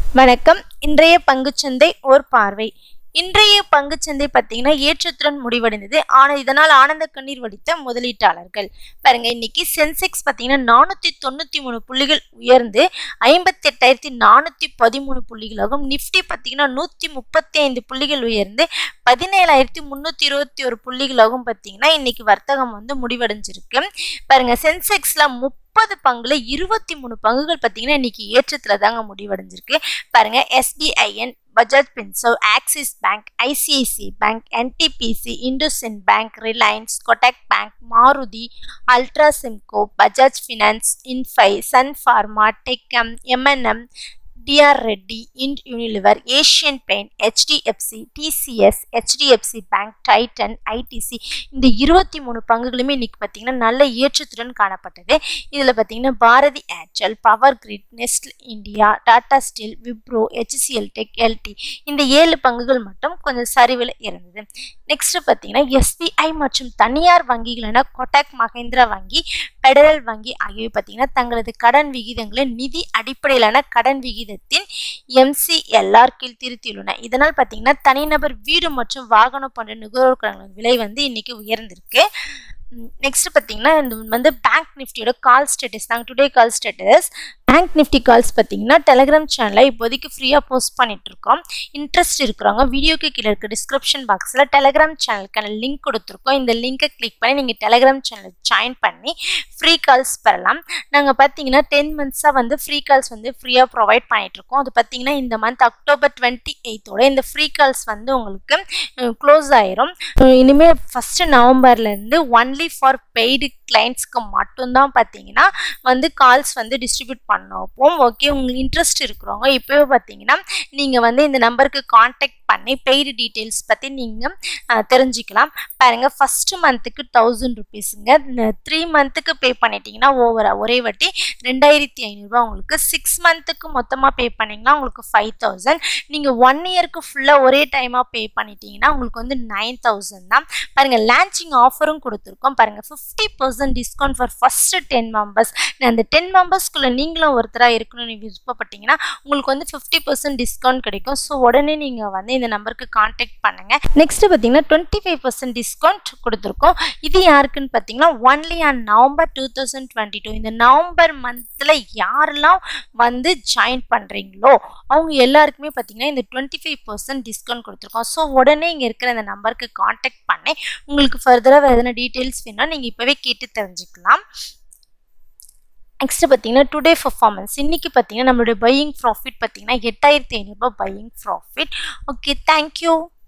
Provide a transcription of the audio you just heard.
வணக்கம் இன்றைய பங்குச்சந்தை ஓர் பார்வை இன்றைய பங்குச்சந்தை பார்த்தீங்கன்னா ஏற்றத்துடன் முடிவடைந்தது ஆனால் இதனால் ஆனந்த கண்ணீர் வடித்த முதலீட்டாளர்கள் பாருங்க இன்னைக்கு சென்செக்ஸ் பார்த்தீங்கன்னா நானூற்றி தொண்ணூற்றி மூணு புள்ளிகள் உயர்ந்து ஐம்பத்தெட்டாயிரத்தி நானூற்றி பதிமூணு புள்ளிகளாகும் நிஃப்டி பார்த்தீங்கன்னா நூற்றி முப்பத்தி ஐந்து புள்ளிகள் உயர்ந்து பதினேழாயிரத்தி முந்நூற்றி இருபத்தி ஒரு புள்ளிகளாகவும் பார்த்தீங்கன்னா இன்னைக்கு வர்த்தகம் வந்து முடிவடைஞ்சிருக்கு பாருங்க சென்செக்ஸ்ல முப்பது பங்குல இருபத்தி மூணு பங்குகள் பார்த்தீங்கன்னா இன்னைக்கு ஏற்றத்துல தாங்க முடிவடைஞ்சிருக்கு பாருங்க SBIN Bajaj Finserv Axis bank ICICI bank NTPC IndusInd bank Reliance Kotak bank Maruti Ultra Cemco Bajaj finance Infy Sun Pharma TechM MNM DR Reddy Hind Unilever Asian paint HDFC TCS HDFC bank Titan ITC இந்த இருபத்தி மூணு பங்குகளுமே இன்னைக்கு பார்த்தீங்கன்னா நல்ல ஏற்றத்துடன் காணப்பட்டது இதில் பார்த்தீங்கன்னா Bharti Airtel power grid Nestle India Tata steel Wipro HCL tech LT இந்த ஏழு பங்குகள் மட்டும் கொஞ்சம் சரிவில் இருந்தது நெக்ஸ்ட் பார்த்தீங்கன்னா எஸ்பிஐ மற்றும் தனியார் வங்கிகளான கொட்டாக் மகேந்திரா வங்கி பெடரல் வங்கி ஆகியவை பார்த்தீங்கன்னா தங்களது கடன் விகிதங்களை நிதி அடிப்படையிலான கடன் விகிதத்தின் எம்சிஎல்ஆர் கீழ் திருத்தியுள்ளன இதனால் பார்த்தீங்கன்னா தனிநபர் வீடு மற்றும் வாகனம் போன்ற நுகர்வோர் கடன்களின் விலை வந்து இன்னைக்கு உயர்ந்திருக்கு நெக்ஸ்ட் பார்த்தீங்கன்னா இந்த வந்து பேங்க் நிஃப்டியோட கால் ஸ்டேட்டஸ் தாங்க today call status bank Nifty calls பார்த்தீங்கன்னா டெலிகிராம் சேனலில் இப்போதைக்கு ஃப்ரீயாக போஸ்ட் பண்ணிட்டு இருக்கோம் இன்ட்ரெஸ்ட் இருக்கிறவங்க வீடியோக்கு கீழே இருக்க டிஸ்கிரிப்ஷன் பாக்ஸில் டெலிகிராம் சேனலுக்கான லிங்க் கொடுத்துருக்கோம் இந்த லிங்கை கிளிக் பண்ணி நீங்கள் டெலிகிராம் சேனலை ஜாயின் பண்ணி ஃப்ரீ கால்ஸ் பெறலாம் நாங்கள் பார்த்தீங்கன்னா டென் மந்த்ஸாக வந்து ஃப்ரீ கால்ஸ் வந்து ஃப்ரீயாக ப்ரொவைட் பண்ணிட்டு இருக்கோம் அது பார்த்தீங்கன்னா இந்த மந்த் அக்டோபர் டுவெண்ட்டி எயித்தோட இந்த ஃப்ரீ கால்ஸ் வந்து உங்களுக்கு க்ளோஸ் ஆயிரும் இனிமேல் ஃபஸ்ட்டு நவம்பர்லேருந்து ஒன்லி ஃபார் பெய்டு கிளைண்ட்ஸ்க்கு மட்டும்தான் பார்த்தீங்கன்னா வந்து கால்ஸ் வந்து டிஸ்ட்ரிபியூட் பண்ணப்போம் ஓகே உங்களுக்கு இன்ட்ரெஸ்ட் இருக்கிறவங்க இப்போவே பார்த்தீங்கன்னா நீங்கள் வந்து இந்த நம்பருக்கு காண்டாக்ட் பண்ணி பெய்டு டீட்டெயில்ஸ் பற்றி நீங்கள் தெரிஞ்சுக்கலாம் பாருங்கள் ஃபஸ்ட்டு மந்த்துக்கு தௌசண்ட் ருபீஸுங்க த்ரீ மந்த்துக்கு பே பண்ணிட்டீங்கன்னா ஓவரா ஒரே வட்டி ரெண்டாயிரத்தி ஐநூறுரூவா உங்களுக்கு சிக்ஸ் மந்த்துக்கு மொத்தமாக பே பண்ணிங்கன்னா உங்களுக்கு ஃபைவ் தௌசண்ட் நீங்கள் ஒன் இயருக்கு ஃபுல்லாக ஒரே டைமாக பே பண்ணிட்டீங்கன்னா உங்களுக்கு வந்து நைன் தௌசண்ட் தான் பாருங்கள் லான்ச்சிங் ஆஃபரும் கொடுத்துருக்கோம் பாருங்கள் fifty percent discount for first ten members அந்த டென் மெம்பர்ஸ்க்குள்ளே நீங்களும் ஒருத்தராக இருக்கணும்னு விருப்பப்பட்டீங்கன்னா உங்களுக்கு வந்து ஃபிஃப்டி பர்சன்ட் டிஸ்கவுண்ட் கிடைக்கும் ஸோ உடனே நீங்கள் வந்து இந்த நம்பருக்கு காண்டாக்ட் பண்ணுங்கள் நெக்ஸ்ட் பார்த்தீங்கன்னா டுவெண்ட்டி ஃபைவ் பர்சன்ட் டிஸ்கவுண்ட் கொடுத்துருக்கோம் இது யாருக்குன்னு பார்த்தீங்கன்னா only on November two thousand twenty two இந்த நவம்பர் மந்தில் யாரெல்லாம் வந்து ஜாயின் பண்ணுறீங்களோ அவங்க எல்லாருக்குமே பார்த்தீங்கன்னா இந்த டுவெண்ட்டி ஃபைவ் பர்சன்ட் டிஸ்கவுண்ட் கொடுத்துருக்கோம் ஸோ உடனே இங்கே இருக்கிற இந்த நம்பருக்கு காண்டாக்ட் பண்ணி உங்களுக்கு ஃபர்தராக வேறு எதனா டீட்டெயில்ஸ் வேணும்னா நீங்கள் இப்போவே கேட்டு தெரிஞ்சுக்கலாம் நெக்ஸ்ட் பார்த்தீங்கன்னா டுடே பர்ஃபார்மன்ஸ் இன்னைக்கு பார்த்தீங்கன்னா நம்மளுடைய பையிங் ப்ராஃபிட் பார்த்தீங்கன்னா எட்டாயிரத்தி ஐநூறுரூபா பையிங் ப்ராஃபிட் ஓகே தேங்க்யூ